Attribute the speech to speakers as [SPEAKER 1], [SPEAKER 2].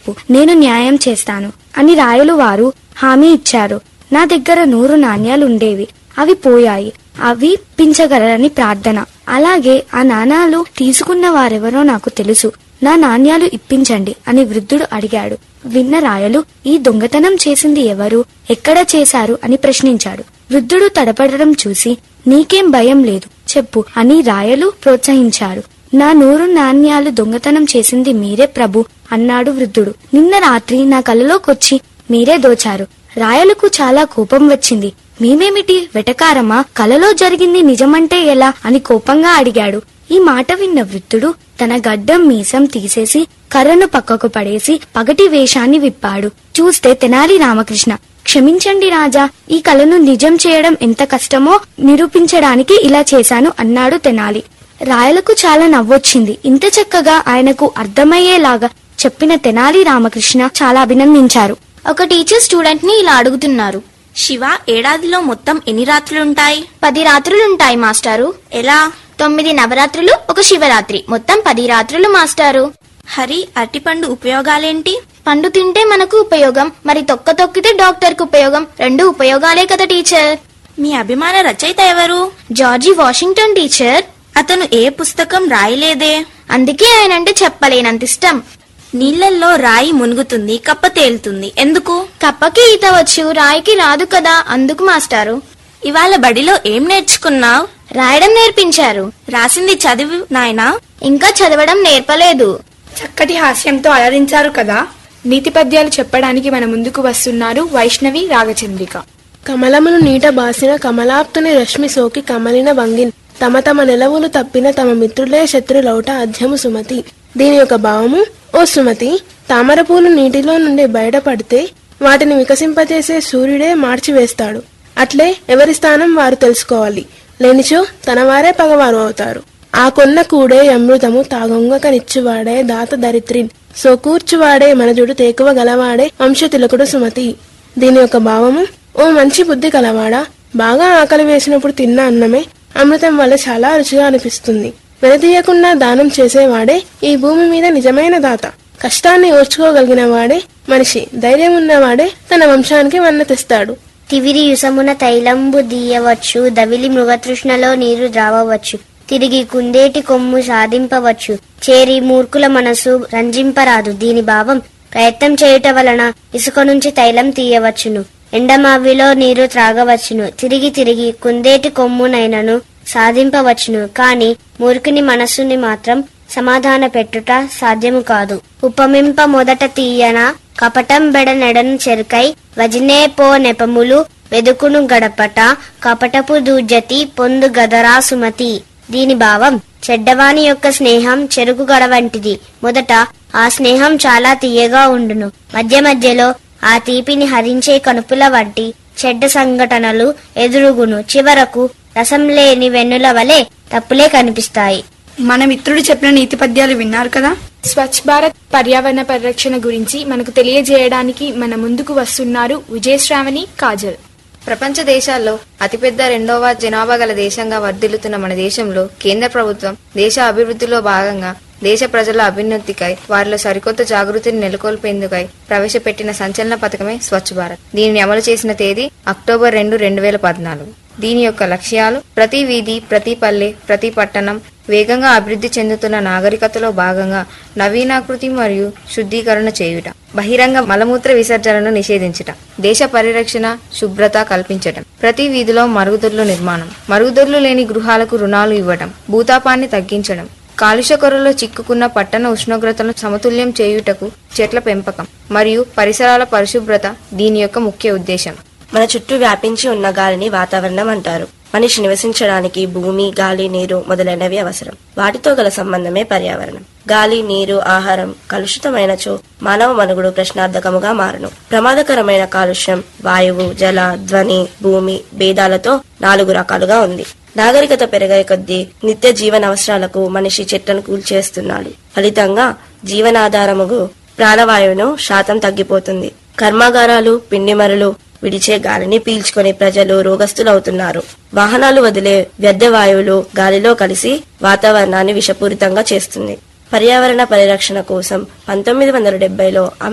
[SPEAKER 1] నేను న్యాయం చేస్తాను అని రాయలు వారు హామీ ఇచ్చారు నా దగ్గర నూరు నాణ్యాలుండేవి అవి పోయాయి అవి పించగలరని ప్రార్థన అలాగే ఆ నాణాలు తీసుకున్న వారెవరో నాకు తెలుసు నా నాణ్యాలు ఇప్పించండి అని వృద్ధుడు అడిగాడు విన్న రాయలు ఈ దొంగతనం చేసింది ఎవరు ఎక్కడ చేశారు అని ప్రశ్నించాడు వృద్ధుడు తడపడడం చూసి నీకేం భయం లేదు చెప్పు అని రాయలు ప్రోత్సహించారు నా నూరు నాణ్యాలు దొంగతనం చేసింది మీరే ప్రభు అన్నాడు వృద్ధుడు నిన్న రాత్రి నా కలలోకొచ్చి మీరే దోచారు రాయలకు చాలా కోపం వచ్చింది మేమేమిటి వెటకారమా కలలో జరిగింది నిజమంటే ఎలా అని కోపంగా అడిగాడు ఈ మాట విన్న వృద్ధుడు తన గడ్డం మీసం తీసేసి కర్రను పక్కకు పడేసి పగటి వేషాన్ని విప్పాడు చూస్తే తెనాలి రామకృష్ణ క్షమించండి రాజా ఈ కలను నిజం చేయడం ఎంత కష్టమో నిరూపించడానికి ఇలా చేశాను అన్నాడు తెనాలి రాయలకు చాలా నవ్వొచ్చింది ఇంత చక్కగా ఆయనకు అర్థమయ్యేలాగా చెప్పిన తెనాలి రామకృష్ణ చాలా అభినందించారు
[SPEAKER 2] ఒక టీచర్ స్టూడెంట్ ని ఇలా అడుగుతున్నారు
[SPEAKER 3] శివ ఏడాదిలో మొత్తం ఎన్ని రాత్రులుంటాయి
[SPEAKER 2] పది రాత్రులుంటాయి మాస్టారు
[SPEAKER 3] ఎలా
[SPEAKER 2] తొమ్మిది నవరాత్రులు ఒక శివరాత్రి మొత్తం పది రాత్రులు మాస్టారు
[SPEAKER 3] హరి అరటిపండు ఉపయోగాలేంటి
[SPEAKER 2] పండు తింటే మనకు ఉపయోగం మరి తొక్క తొక్కితే డాక్టర్ కు ఉపయోగం రెండు ఉపయోగాలే కదా టీచర్
[SPEAKER 3] మీ అభిమాన రచయిత ఎవరు
[SPEAKER 2] జార్జి వాషింగ్టన్ టీచర్
[SPEAKER 3] అతను ఏ పుస్తకం రాయలేదే
[SPEAKER 2] అందుకే ఆయనంటే చెప్పలేనంత ఇష్టం
[SPEAKER 3] నీళ్లల్లో రాయి మునుగుతుంది కప్ప తేలుతుంది ఎందుకు
[SPEAKER 2] కప్పకి ఈత వచ్చు రాయికి రాదు కదా అందుకు మాస్టారు
[SPEAKER 3] ఇవాళ బడిలో ఏం నేర్చుకున్నావు
[SPEAKER 2] రాయడం నేర్పించారు
[SPEAKER 3] రాసింది చదివి నాయనా
[SPEAKER 2] ఇంకా చదవడం నేర్పలేదు
[SPEAKER 4] చక్కటి హాస్యంతో అలరించారు కదా నీతి పద్యాలు చెప్పడానికి మన ముందుకు వస్తున్నారు వైష్ణవి రాగచంద్రిక
[SPEAKER 5] కమలమును నీట బాసిన కమలాప్తుని రశ్మి సోకి కమలిన వంగిన్ తమ తమ నిలవులు తప్పిన తమ మిత్రులే శత్రులౌట అధ్యము సుమతి దీని యొక్క భావము ఓ సుమతి తామరపూలు నీటిలో నుండి బయటపడితే వాటిని వికసింపచేసే సూర్యుడే మార్చివేస్తాడు అట్లే ఎవరి స్థానం వారు తెలుసుకోవాలి లేనిచో తన వారే పగవారు అవుతారు ఆ కొన్న కూడే అమృతము తాగొంగక నిచ్చువాడే దాత దరిత్రిన్ సో కూర్చువాడే మనజుడు తేకువ గలవాడే వంశతిలకుడు సుమతి దీని యొక్క భావము ఓ మంచి బుద్ధి కలవాడా బాగా ఆకలి వేసినప్పుడు తిన్న అన్నమే అమృతం వల్ల చాలా రుచిగా అనిపిస్తుంది వెనదీయకుండా దానం చేసేవాడే ఈ భూమి మీద నిజమైన దాత కష్టాన్ని ఓర్చుకోగలిగిన వాడే మనిషి ధైర్యం ఉన్నవాడే తన వంశానికి వన్న తెస్తాడు
[SPEAKER 6] తివిరి యుసమున తైలంబు దీయవచ్చు దవిలి మృగతృష్ణలో నీరు ద్రావవచ్చు తిరిగి కుందేటి కొమ్ము సాధింపవచ్చు చేరి మూర్ఖుల మనసు రంజింపరాదు దీని భావం ప్రయత్నం చేయుట వలన ఇసుక నుంచి తైలం తీయవచ్చును ఎండమావిలో నీరు త్రాగవచ్చును తిరిగి తిరిగి కుందేటి కొమ్మునైనను సాధింపవచ్చును కాని మూర్ఖుని మనస్సుని మాత్రం సమాధాన పెట్టుట సాధ్యము కాదు ఉపమింప మొదట తీయన కపటం బెడ నెడను చెరుకై వజినే పో నెపములు వెదుకును గడపట కపటపు దూజతి పొందు గదరా సుమతి దీని భావం చెడ్డవాని యొక్క స్నేహం చెరుకు గడ వంటిది మొదట ఆ స్నేహం చాలా తీయగా ఉండును మధ్య మధ్యలో ఆ తీపిని హరించే కనుపుల వంటి చెడ్డ సంఘటనలు ఎదురుగును చివరకు రసం లేని వెన్నుల వలె తప్పులే కనిపిస్తాయి
[SPEAKER 4] మన మిత్రుడు చెప్పిన నీతి పద్యాలు విన్నారు కదా స్వచ్ఛ భారత్ పర్యావరణ పరిరక్షణ గురించి మనకు తెలియజేయడానికి మన ముందుకు వస్తున్నారు విజయశ్రావణి కాజల్
[SPEAKER 7] ప్రపంచ దేశాల్లో అతిపెద్ద రెండవ జనాభా గల దేశంగా వర్ధిల్లుతున్న మన దేశంలో కేంద్ర ప్రభుత్వం దేశ అభివృద్ధిలో భాగంగా దేశ ప్రజల అభ్యున్నతికై వారిలో సరికొత్త జాగృతిని నెలకొల్పేందుకై ప్రవేశపెట్టిన సంచలన పథకమే స్వచ్ఛ భారత్ దీనిని అమలు చేసిన తేదీ అక్టోబర్ రెండు రెండు వేల పద్నాలుగు దీని యొక్క లక్ష్యాలు ప్రతి వీధి ప్రతి పల్లె ప్రతి పట్టణం వేగంగా అభివృద్ధి చెందుతున్న నాగరికతలో భాగంగా నవీనాకృతి మరియు శుద్ధీకరణ చేయుట బహిరంగ మలమూత్ర విసర్జనను నిషేధించుట దేశ పరిరక్షణ శుభ్రత కల్పించటం ప్రతి వీధిలో మరుగుదొడ్ల నిర్మాణం మరుగుదొడ్లు లేని గృహాలకు రుణాలు ఇవ్వటం భూతాపాన్ని తగ్గించడం కాలుష్య కొరలో చిక్కుకున్న పట్టణ ఉష్ణోగ్రతను సమతుల్యం చేయుటకు చెట్ల పెంపకం మరియు పరిసరాల పరిశుభ్రత దీని యొక్క ముఖ్య ఉద్దేశం
[SPEAKER 8] మన చుట్టూ వ్యాపించి ఉన్న గాలిని వాతావరణం అంటారు మనిషి నివసించడానికి భూమి గాలి నీరు మొదలైనవి అవసరం వాటితో గల సంబంధమే పర్యావరణం గాలి నీరు ఆహారం కలుషితమైనచో మానవ మనుగుడు ప్రశ్నార్థకముగా మారును ప్రమాదకరమైన కాలుష్యం వాయువు జల ధ్వని భూమి భేదాలతో నాలుగు రకాలుగా ఉంది నాగరికత పెరిగే కొద్దీ నిత్య జీవన అవసరాలకు మనిషి చెట్లను కూల్చేస్తున్నాడు ఫలితంగా జీవనాధారముగు ప్రాణవాయువును శాతం తగ్గిపోతుంది కర్మాగారాలు పిండిమరులు విడిచే గాలిని పీల్చుకొని ప్రజలు రోగస్తులవుతున్నారు వాహనాలు వదిలే వ్యర్థ వాయువులు గాలిలో కలిసి వాతావరణాన్ని విషపూరితంగా చేస్తుంది పర్యావరణ పరిరక్షణ కోసం పంతొమ్మిది వందల డెబ్బైలో